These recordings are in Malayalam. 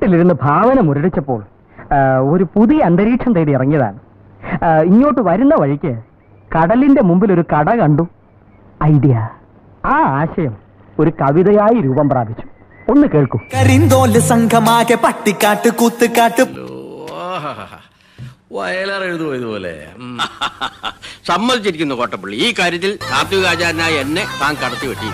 വീട്ടിലിരുന്ന് ഭാവന മുരടിച്ചപ്പോൾ ആ, ഒരു പുതിയ അന്തരീക്ഷം തേടി ഇറങ്ങിയതാണ് ആ, ഇങ്ങോട്ട് വരുന്ന വഴിക്ക് കടലിന്റെ മുമ്പിൽ ഒരു കട കണ്ടു ഐഡിയ ആ ആശയം ഒരു കവിതയായി രൂപം പ്രാപിച്ചു ഒന്ന് കേൾക്കൂ കരിന്തോല് സംഘമാകെ പട്ടിക്കാട്ട് കൂത്തുകാട്ട് വയലാർ എഴുതുമോ ഇതുപോലെ സമ്മതിച്ചിരിക്കുന്നു കോട്ടപ്പള്ളി ഈ കാര്യത്തിൽ സാത്വികാചാരനായ എന്നെ താൻ കടത്തി വെട്ടി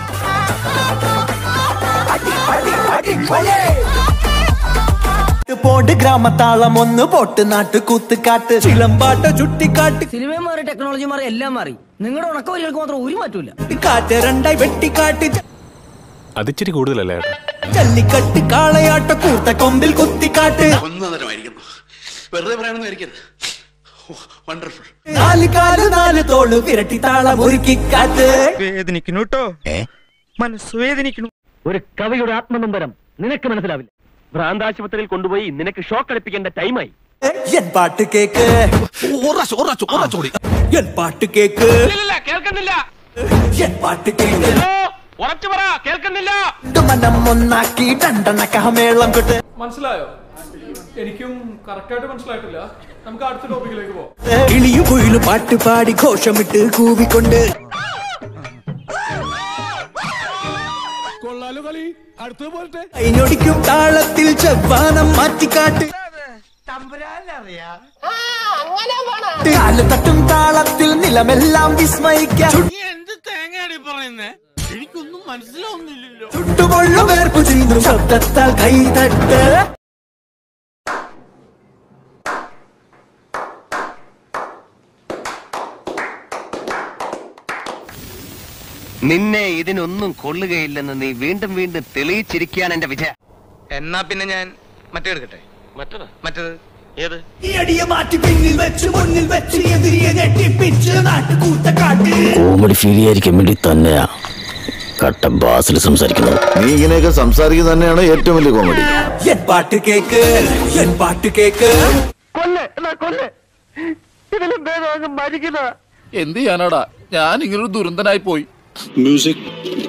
പോട് ഗ്രാമത്താളം ഒന്ന് പോട്ട് നാട്ട് കൂത്തുകാട്ട് ചിലമ്പാട്ട ചുട്ടിക്കാട്ട് സിനിമയും മാറി ടെക്നോളജി മാറി എല്ലാം മാറി നിങ്ങളുടെ ഉണക്കവരികൾക്ക് മാത്രം ഒരു മാറ്റൂല കാറ്റ് രണ്ടായി വെട്ടിക്കാട്ട് അതിച്ചിരി കൂടുതലല്ലേ ഏട്ടാ ജല്ലിക്കട്ട് കാളയാട്ട കൂർത്ത കൊമ്പിൽ കുത്തിക്കാട്ട് ഒന്നതരമായിരിക്കുന്നു വെറുതെ പറയണമെന്ന് വിചാരിക്കരുത് വണ്ടർഫുൾ നാല് കാല് നാല് തോള് വിരട്ടി താളം ഒരുക്കിക്കാട്ട് വേദനിക്കുന്നു കേട്ടോ മനസ്സ് വേദനിക്കുന്നു ഒരു കവിയുടെ ആത്മനൊമ്പരം നിനക്ക് മനസ്സിലാവില്ല ഭ്രാന്താശുപത്രിയിൽ കൊണ്ടുപോയി നിനക്ക് ഷോക്ക് അടിപ്പിക്കേണ്ട ടൈമായി എൻ പാട്ട് കേക്ക് എൻ പാട്ട് കേക്ക് കേൾക്കുന്നില്ല എൻ പാട്ട് കേക്ക് ഉറച്ചു പറ കേൾക്കുന്നില്ല മനം ഒന്നാക്കി രണ്ടെണ്ണ കഹമേളം കൊട്ട് മനസ്സിലായോ എനിക്കും കറക്റ്റായിട്ട് മനസ്സിലായിട്ടില്ല നമുക്ക് അടുത്ത ടോപ്പിക്കിലേക്ക് പോവാം കിളിയും കുയിലും പാട്ട് പാടി ഘോഷമിട്ട് കൂവിക്കൊണ്ട് കൈഞ്ഞൊടിക്കും താളത്തിൽ ചെവ്വാനം മാറ്റിക്കാട്ട് കാല് തട്ടും താളത്തിൽ നിലമെല്ലാം വിസ്മയിക്കാം എന്ത് തേങ്ങയാണ് പറയുന്നേ എനിക്കൊന്നും മനസ്സിലാവുന്നില്ലല്ലോ ചുട്ടുകൊള്ളും വേർപ്പു ചെയ്തു ശബ്ദത്താൽ കൈതട്ട് നിന്നെ ഇതിനൊന്നും കൊള്ളുകയില്ലെന്ന് നീ വീണ്ടും വീണ്ടും തെളിയിച്ചിരിക്കുകയാണ് എന്റെ വിജയ എന്നാ പിന്നെ ഞാൻ മറ്റേ എടുക്കട്ടെ മറ്റത് മറ്റത് ഏത് ഈ അടിയെ മാറ്റി പിന്നിൽ വെച്ച് മുന്നിൽ വെച്ച് എതിരിയെ ഞെട്ടിപ്പിച്ച് നാട്ടുകൂത്ത കാട്ട് കോമഡി ഫീൽ ചെയ്യാതിരിക്കാൻ വേണ്ടി തന്നെയാ കട്ട ബാസിൽ സംസാരിക്കുന്നത് നീ ഇങ്ങനെയൊക്കെ സംസാരിക്കുന്നത് തന്നെയാണ് ഏറ്റവും വലിയ കോമഡി എൻ പാട്ട് കേക്ക് എൻ പാട്ട് കേക്ക് കൊല്ല് എന്നാ കൊല്ല് ഇതിലും ഭേദം അങ്ങ് മരിക്കുന്ന എന്ത് ചെയ്യാനാടാ ഞാൻ ഇങ്ങനൊരു ദുരന്തനായി പോയി മ്യൂസിക്